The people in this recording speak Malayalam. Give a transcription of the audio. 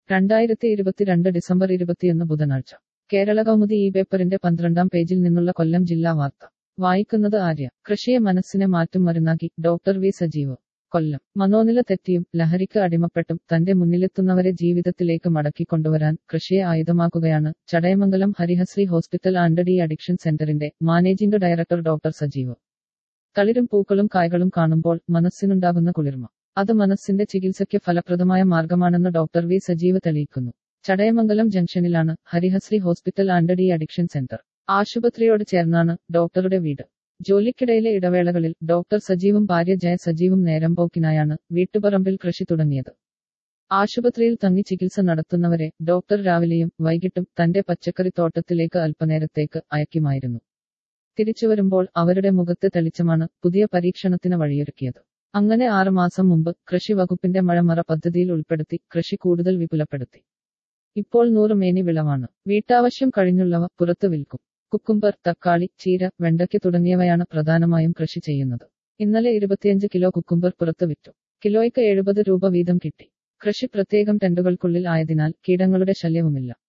രണ്ടായിരത്തി ഇരുപത്തിരണ്ട് ഡിസംബർ ഇരുപത്തിയൊന്ന് ബുധനാഴ്ച കേരള കൗമുദി ഈ പേപ്പറിന്റെ പന്ത്രണ്ടാം പേജിൽ നിന്നുള്ള കൊല്ലം ജില്ലാ വാർത്ത വായിക്കുന്നത് ആര്യ കൃഷിയെ മനസ്സിനെ മാറ്റും മരുന്നാക്കി ഡോക്ടർ വി സജീവ് കൊല്ലം മനോനില തെറ്റിയും ലഹരിക്ക് അടിമപ്പെട്ടും തന്റെ മുന്നിലെത്തുന്നവരെ ജീവിതത്തിലേക്ക് മടക്കിക്കൊണ്ടുവരാൻ കൃഷിയെ ആയുധമാക്കുകയാണ് Chadayamangalam Harihasree hospital and de addiction സെന്ററിന്റെ മാനേജിംഗ് ഡയറക്ടർ ഡോക്ടർ സജീവ് തളിരും പൂക്കളും കായ്കളും കാണുമ്പോൾ മനസ്സിനുണ്ടാകുന്ന കുളിർമ അത് മനസ്സിന്റെ ചികിത്സയ്ക്ക് ഫലപ്രദമായ മാർഗമാണെന്ന് ഡോക്ടർ വി സജീവ് തെളിയിക്കുന്നു ചടയമംഗലം ജംഗ്ഷനിലാണ് Harihasree hospital and de addiction centre ആശുപത്രിയോട് ചേർന്നാണ് ഡോക്ടറുടെ വീട് ജോലിക്കിടയിലെ ഇടവേളകളിൽ ഡോക്ടർ സജീവും ഭാര്യ ജയ സജീവും നേരം പോക്കിനായാണ് വീട്ടുപറമ്പിൽ കൃഷി തുടങ്ങിയത് ആശുപത്രിയിൽ തങ്ങി ചികിത്സ നടത്തുന്നവരെ ഡോക്ടർ രാവിലെയും വൈകിട്ടും തന്റെ പച്ചക്കറി തോട്ടത്തിലേക്ക് അല്പനേരത്തേക്ക് അയക്കുമായിരുന്നു തിരിച്ചുവരുമ്പോൾ അവരുടെ മുഖത്ത് തെളിച്ചമാണ് പുതിയ പരീക്ഷണത്തിന് വഴിയൊരുക്കിയത് അങ്ങനെ ആറുമാസം മുമ്പ് കൃഷി വകുപ്പിന്റെ മഴമറ പദ്ധതിയിൽ ഉൾപ്പെടുത്തി കൃഷി കൂടുതൽ വിപുലപ്പെടുത്തി ഇപ്പോൾ നൂറ് മേനി വിളവാണ് വീട്ടാവശ്യം കഴിഞ്ഞുള്ളവ പുറത്തു വിൽക്കും കുക്കുംബർ തക്കാളി ചീര വെണ്ടയ്ക്ക് തുടങ്ങിയവയാണ് പ്രധാനമായും കൃഷി ചെയ്യുന്നത് ഇന്നലെ ഇരുപത്തിയഞ്ച് കിലോ കുക്കുംബർ പുറത്തു വിറ്റു കിലോയ്ക്ക് എഴുപത് രൂപ വീതം കിട്ടി കൃഷി പ്രത്യേകം ടെന്റുകൾക്കുള്ളിൽ ആയതിനാൽ കീടങ്ങളുടെ ശല്യവുമില്ല